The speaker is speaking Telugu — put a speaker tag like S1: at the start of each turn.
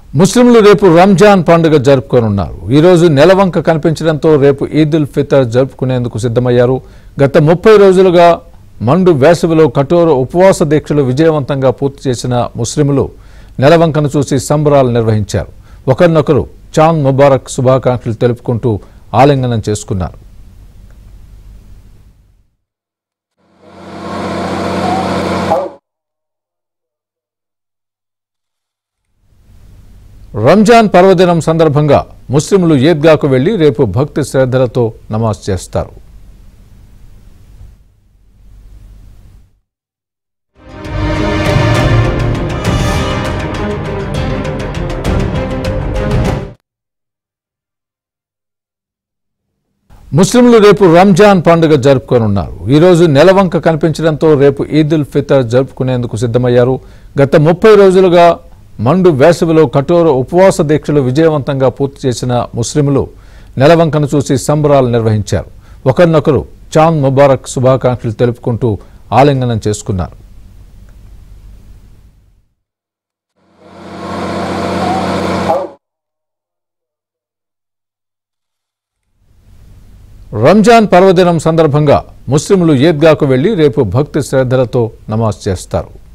S1: ముస్లింలు రేపు రంజాన్ పండుగ జరుపుకోనున్నారు ఈ రోజు నెలవంక కనిపించడంతో రేపు ఈద్ ఉల్ ఫితర్ జరుపుకునేందుకు సిద్ధమయ్యారు గత ముప్పై రోజులుగా మండు వేసవిలో కఠోర ఉపవాస దీక్షలు విజయవంతంగా పూర్తి చేసిన ముస్లింలు నెలవంకను చూసి సంబరాలు నిర్వహించారు ఒకరినొకరు చాంద్ ముబారక్ శుభాకాంక్షలు తెలుపుకుంటూ ఆలింగనం చేసుకున్నారు రంజాన్ పర్వదినం సందర్భంగా ముస్లింలు ఈద్గాకు వెళ్లి రేపు భక్తి శ్రద్ధలతో నమాజ్ చేస్తారు ముస్లింలు రేపు రంజాన్ పండుగ జరుపుకోనున్నారు ఈ రోజు నెలవంక కనిపించడంతో రేపు ఈద్ ఉల్ ఫితర్ జరుపుకునేందుకు సిద్ధమయ్యారు గత ముప్పై రోజులుగా మండు వేసవిలో కఠోర ఉపవాస దీక్షలు విజయవంతంగా పూర్తి చేసిన ముస్లింలు నెలవంకను చూసి సంబరాలు నిర్వహించారు ఒకరినొకరు చాంద్ ముబారక్ శుభాకాంక్షలు తెలుపుకుంటూ ఆలింగనం చేసుకున్నారు రంజాన్ పర్వదినం సందర్భంగా ముస్లింలు ఈద్గాకు వెళ్లి రేపు భక్తి శ్రద్ధలతో నమాజ్ చేస్తారు